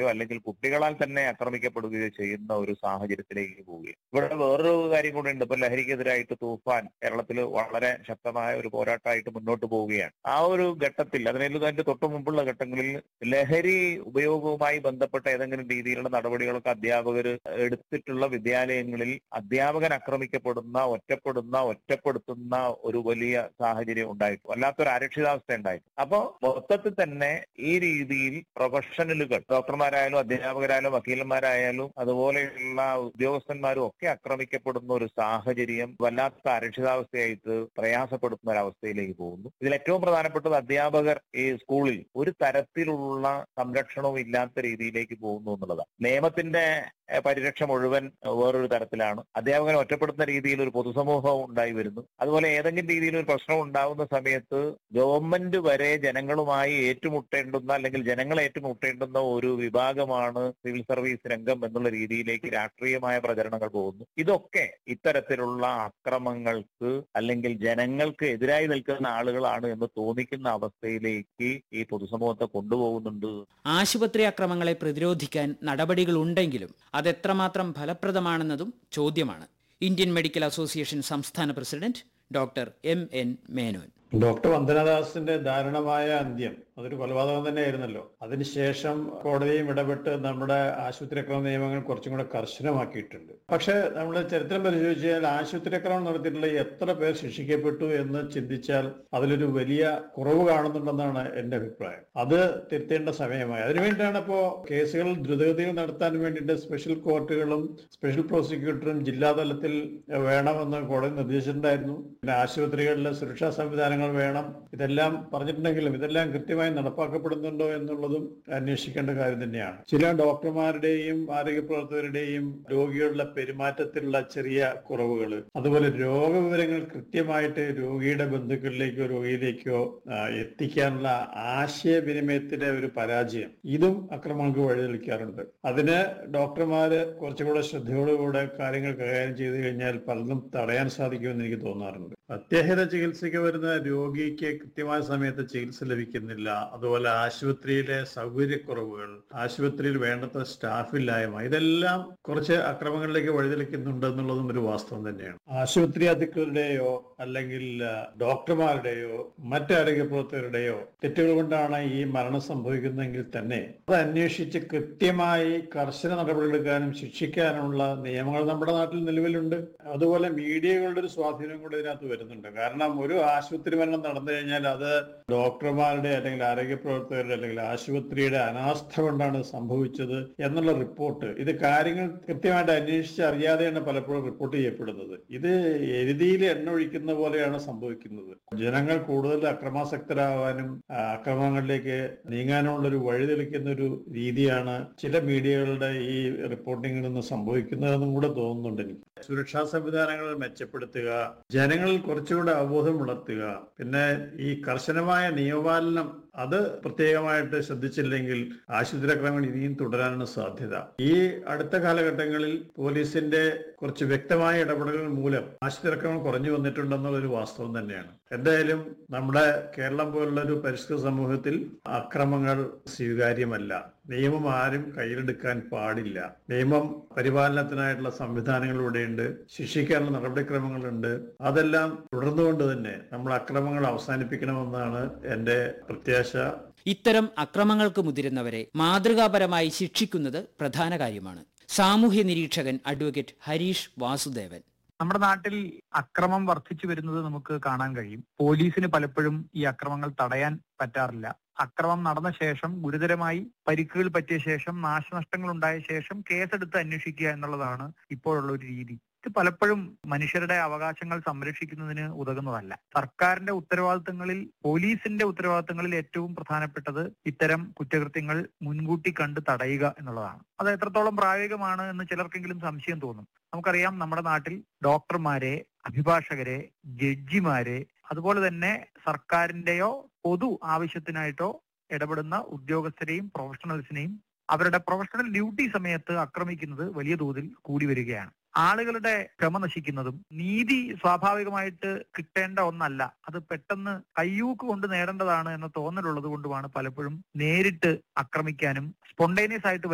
ആക്രമിക്കപ്പെടുകയോ അല്ലെങ്കിൽ കുട്ടികളാൽ തന്നെ ആക്രമിക്കപ്പെടുകയോ ചെയ്യുന്ന ഒരു സാഹചര്യത്തിലേക്ക് പോവുകയും ഇവിടെ വേറൊരു കാര്യം കൂടെ ഉണ്ട് ഇപ്പൊ ലഹരിക്കെതിരായിട്ട് തൂഫാൻ കേരളത്തിൽ വളരെ ശക്തമായ ഒരു പോരാട്ടമായിട്ട് മുന്നോട്ട് പോവുകയാണ് ആ ഒരു ഘട്ടത്തിൽ അതിനെല്ലാം അതിന്റെ തൊട്ട് മുമ്പുള്ള ഘട്ടങ്ങളിൽ ലഹരി ഉപയോഗവുമായി ബന്ധപ്പെട്ട ഏതെങ്കിലും രീതിയിലുള്ള നടപടികളൊക്കെ അധ്യാപകർ എടുത്തിട്ടുള്ള വിദ്യാലയങ്ങളിൽ അധ്യാപകൻ ആക്രമിക്കപ്പെടുന്ന ഒറ്റപ്പെടുന്ന ഒറ്റപ്പെടുത്തുന്ന ഒരു വലിയ സാഹചര്യം ഉണ്ടായിട്ടു വല്ലാത്തൊരു അരക്ഷിതാവസ്ഥ ഉണ്ടായിട്ടു അപ്പോ മൊത്തത്തിൽ തന്നെ ഈ രീതിയിൽ പ്രൊഫഷണലുകൾ ഡോക്ടർമാരായാലും അധ്യാപകരായാലും വക്കീലന്മാരായാലും അതുപോലെയുള്ള ഉദ്യോഗസ്ഥന്മാരും ഒക്കെ ആക്രമിക്കപ്പെടുന്ന ഒരു സാഹചര്യം വല്ലാത്ത അരക്ഷിതാവസ്ഥയായിട്ട് പ്രയാസപ്പെടുത്തുന്ന ഒരു അവസ്ഥയിലേക്ക് പോകുന്നു ഇതിൽ ഏറ്റവും പ്രധാനപ്പെട്ടത് അധ്യാപകർ ഈ സ്കൂളിൽ ഒരു തരത്തിലുള്ള സംരക്ഷണവും ഇല്ലാത്ത രീതിയിലേക്ക് പോകുന്നു എന്നുള്ളതാണ് നിയമത്തിന്റെ ഏഹ്, പരിരക്ഷ മുഴുവൻ വേറൊരു തരത്തിലാണ് അധ്യാപകനെ ഒറ്റപ്പെടുത്തുന്ന രീതിയിൽ ഒരു പൊതുസമൂഹം ഉണ്ടായി വരുന്നു അതുപോലെ ഏതെങ്കിലും രീതിയിൽ ഒരു പ്രശ്നം ഉണ്ടാകുന്ന സമയത്ത് ഗവൺമെന്റ് വരെ ജനങ്ങളുമായി ഏറ്റുമുട്ടേണ്ടുന്ന അല്ലെങ്കിൽ ജനങ്ങൾ ഏറ്റുമുട്ടേണ്ടുന്ന ഒരു വിഭാഗമാണ് സിവിൽ സർവീസ് രംഗം എന്നുള്ള രീതിയിലേക്ക് രാഷ്ട്രീയമായ പ്രചരണങ്ങൾ പോകുന്നു ഇതൊക്കെ ഇത്തരത്തിലുള്ള അക്രമങ്ങൾക്ക് അല്ലെങ്കിൽ ജനങ്ങൾക്ക് എതിരായി നിൽക്കുന്ന ആളുകളാണ് എന്ന് തോന്നിക്കുന്ന അവസ്ഥയിലേക്ക് ഈ പൊതുസമൂഹത്തെ കൊണ്ടുപോകുന്നുണ്ട് ആശുപത്രി അക്രമങ്ങളെ പ്രതിരോധിക്കാൻ നടപടികളുണ്ടെങ്കിലും അതെത്രമാത്രം ഫലപ്രദമാണെന്നതും ചോദ്യമാണ് ഇന്ത്യൻ മെഡിക്കൽ അസോസിയേഷൻ സംസ്ഥാന president doctor M N Menon doctor വന്ദനദാസിന്റെ ദാരുണമായ അന്ത്യം അതൊരു കൊലപാതകം തന്നെയായിരുന്നല്ലോ അതിനുശേഷം കോടതിയും ഇടപെട്ട് നമ്മുടെ ആശുപത്രി അക്രമ നിയമങ്ങൾ കുറച്ചും കൂടെ കർശനമാക്കിയിട്ടുണ്ട് പക്ഷെ നമ്മൾ ചരിത്രം പരിശോധിച്ചാൽ ആശുപത്രി അക്രമം നടത്തിയിട്ടുള്ള എത്ര പേർ ശിക്ഷിക്കപ്പെട്ടു എന്ന് ചിന്തിച്ചാൽ അതിലൊരു വലിയ കുറവ് കാണുന്നുണ്ടെന്നാണ് എന്റെ അഭിപ്രായം അത് തിരുത്തേണ്ട സമയമായി അതിനുവേണ്ടിയാണ് ഇപ്പോ കേസുകൾ ദ്രുതഗതിയിൽ നടത്താൻ വേണ്ടിയിട്ട് സ്പെഷ്യൽ കോർട്ടുകളും സ്പെഷ്യൽ പ്രോസിക്യൂട്ടറും ജില്ലാതലത്തിൽ വേണമെന്ന് കോടതി നിർദ്ദേശിച്ചിട്ടുണ്ടായിരുന്നു പിന്നെ ആശുപത്രികളിലെ സുരക്ഷാ സംവിധാനങ്ങൾ വേണം ഇതെല്ലാം പറഞ്ഞിട്ടുണ്ടെങ്കിലും ഇതെല്ലാം കൃത്യമായി നടപ്പാക്കപ്പെടുന്നുണ്ടോ എന്നുള്ളതും അന്വേഷിക്കേണ്ട കാര്യം തന്നെയാണ് ചില ഡോക്ടർമാരുടെയും ആരോഗ്യ പ്രവർത്തകരുടെയും രോഗികളുടെ പെരുമാറ്റത്തിലുള്ള ചെറിയ കുറവുകൾ അതുപോലെ രോഗവിവരങ്ങൾ കൃത്യമായിട്ട് രോഗിയുടെ ബന്ധുക്കളിലേക്കോ രോഗിയിലേക്കോ ആ, എത്തിക്കാനുള്ള ആശയവിനിമയത്തിന്റെ ഒരു പരാജയം ഇതും അക്രമങ്ങൾക്ക് വഴിതെളിക്കാറുണ്ട് അതിന് ഡോക്ടർമാര് കുറച്ചുകൂടെ ശ്രദ്ധയോടുകൂടെ കാര്യങ്ങൾ കൈകാര്യം ചെയ്തു കഴിഞ്ഞാൽ പലതും തടയാൻ സാധിക്കുമെന്ന് എനിക്ക് തോന്നാറുണ്ട് അത്യാഹിത ചികിത്സയ്ക്ക് വരുന്ന രോഗിക്ക് കൃത്യമായ സമയത്ത് ചികിത്സ ലഭിക്കുന്നില്ല അതുപോലെ ആശുപത്രിയിലെ സൗകര്യക്കുറവുകൾ ആശുപത്രിയിൽ വേണ്ടത്ര സ്റ്റാഫില്ലായ്മ ഇതെല്ലാം കുറച്ച് അക്രമങ്ങളിലേക്ക് വഴിതെളിക്കുന്നുണ്ട് എന്നുള്ളതും ഒരു വാസ്തവം തന്നെയാണ് ആശുപത്രി അധികൃതരുടെയോ അല്ലെങ്കിൽ ആ, ഡോക്ടർമാരുടെയോ മറ്റ് ആരോഗ്യ പ്രവർത്തകരുടെയോ തെറ്റുകൾ കൊണ്ടാണ് ഈ മരണം സംഭവിക്കുന്നതെങ്കിൽ തന്നെ അത് അന്വേഷിച്ച് കൃത്യമായി കർശന നടപടികളെടുക്കാനും ശിക്ഷിക്കാനുമുള്ള നിയമങ്ങൾ നമ്മുടെ നാട്ടിൽ നിലവിലുണ്ട് അതുപോലെ മീഡിയകളുടെ ഒരു സ്വാധീനം കൂടെ ഇതിനകത്ത് വരുന്നുണ്ട് കാരണം ഒരു ആശുപത്രി മരണം നടന്നു കഴിഞ്ഞാൽ അത് ഡോക്ടർമാരുടെ അല്ലെങ്കിൽ ആരോഗ്യ പ്രവർത്തകരുടെ അല്ലെങ്കിൽ ആശുപത്രിയുടെ അനാസ്ഥ കൊണ്ടാണ് സംഭവിച്ചത് എന്നുള്ള റിപ്പോർട്ട് ഇത് കാര്യങ്ങൾ കൃത്യമായിട്ട് അന്വേഷിച്ച് അറിയാതെയാണ് പലപ്പോഴും റിപ്പോർട്ട് ചെയ്യപ്പെടുന്നത് ഇത് എരുതിയിൽ എണ്ണ ഒഴിക്കുന്ന പോലെയാണ് സംഭവിക്കുന്നത് ജനങ്ങൾ കൂടുതൽ അക്രമാസക്തരാവാനും ആ, അക്രമങ്ങളിലേക്ക് നീങ്ങാനുള്ള ഒരു വഴി തെളിക്കുന്ന ഒരു രീതിയാണ് ചില മീഡിയകളുടെ ഈ റിപ്പോർട്ടിങ്ങിൽ നിന്ന് സംഭവിക്കുന്നതെന്നും കൂടെ തോന്നുന്നുണ്ട് എനിക്ക് സുരക്ഷാ സംവിധാനങ്ങൾ മെച്ചപ്പെടുത്തുക ജനങ്ങളിൽ കുറച്ചുകൂടെ അവബോധം വളർത്തുക പിന്നെ ഈ കർശനമായ നിയമപാലനം അത് പ്രത്യേകമായിട്ട് ശ്രദ്ധിച്ചില്ലെങ്കിൽ ആശുപത്രി അക്രമങ്ങൾ ഇനിയും തുടരാനാണ് സാധ്യത ഈ അടുത്ത കാലഘട്ടങ്ങളിൽ പോലീസിന്റെ കുറച്ച് വ്യക്തമായ ഇടപെടലുകൾ മൂലം ആശുപത്രി അക്രമങ്ങൾ കുറഞ്ഞു വന്നിട്ടുണ്ടെന്നുള്ളൊരു വാസ്തവം തന്നെയാണ് എന്തായാലും നമ്മുടെ കേരളം പോലുള്ള ഒരു പരിഷ്കൃത സമൂഹത്തിൽ അക്രമങ്ങൾ സ്വീകാര്യമല്ല നിയമം ആരും കയ്യിലെടുക്കാൻ പാടില്ല നിയമം പരിപാലനത്തിനായിട്ടുള്ള സംവിധാനങ്ങൾ ഇവിടെയുണ്ട് ശിക്ഷിക്കാനുള്ള നടപടിക്രമങ്ങളുണ്ട് അതെല്ലാം തുടർന്നുകൊണ്ട് തന്നെ നമ്മൾ അക്രമങ്ങൾ അവസാനിപ്പിക്കണമെന്നാണ് എന്റെ പ്രത്യാശ ഇത്തരം അക്രമങ്ങൾക്ക് മുതിരുന്നവരെ മാതൃകാപരമായി ശിക്ഷിക്കുന്നത് പ്രധാന കാര്യമാണ് സാമൂഹ്യ നിരീക്ഷകൻ അഡ്വക്കേറ്റ് ഹരീഷ് വാസുദേവൻ നമ്മുടെ നാട്ടിൽ അക്രമം വർദ്ധിച്ചു വരുന്നത് നമുക്ക് കാണാൻ കഴിയും പോലീസിന് പലപ്പോഴും ഈ അക്രമങ്ങൾ തടയാൻ പറ്റാറില്ല അക്രമം നടന്ന ശേഷം ഗുരുതരമായി പരിക്കുകൾ പറ്റിയ ശേഷം നാശനഷ്ടങ്ങൾ ഉണ്ടായ ശേഷം കേസെടുത്ത് അന്വേഷിക്കുക എന്നുള്ളതാണ് ഇപ്പോഴുള്ള ഒരു രീതി ഇത് പലപ്പോഴും മനുഷ്യരുടെ അവകാശങ്ങൾ സംരക്ഷിക്കുന്നതിന് ഉതകുന്നതല്ല സർക്കാരിന്റെ ഉത്തരവാദിത്തങ്ങളിൽ പോലീസിന്റെ ഉത്തരവാദിത്തങ്ങളിൽ ഏറ്റവും പ്രധാനപ്പെട്ടത് ഇത്തരം കുറ്റകൃത്യങ്ങൾ മുൻകൂട്ടി കണ്ട് തടയുക എന്നുള്ളതാണ് അത് എത്രത്തോളം പ്രായോഗികമാണ് എന്ന് ചിലർക്കെങ്കിലും സംശയം തോന്നും നമുക്കറിയാം നമ്മുടെ നാട്ടിൽ ഡോക്ടർമാരെ അഭിഭാഷകരെ ജഡ്ജിമാരെ അതുപോലെ തന്നെ സർക്കാരിന്റെയോ പൊതു ആവശ്യത്തിനായിട്ടോ ഇടപെടുന്ന ഉദ്യോഗസ്ഥരെയും പ്രൊഫഷണൽസിനെയും അവരുടെ പ്രൊഫഷണൽ ഡ്യൂട്ടി സമയത്ത് ആക്രമിക്കുന്നത് വലിയ തോതിൽ കൂടി വരികയാണ് ആളുകളുടെ ക്ഷമ നശിക്കുന്നതും നീതി സ്വാഭാവികമായിട്ട് കിട്ടേണ്ട ഒന്നല്ല അത് പെട്ടെന്ന് കയ്യൂക്ക് കൊണ്ട് നേടേണ്ടതാണ് എന്ന തോന്നലുള്ളത് കൊണ്ടുമാണ് പലപ്പോഴും നേരിട്ട് ആക്രമിക്കാനും സ്പോണ്ടേനിയസ് ആയിട്ട്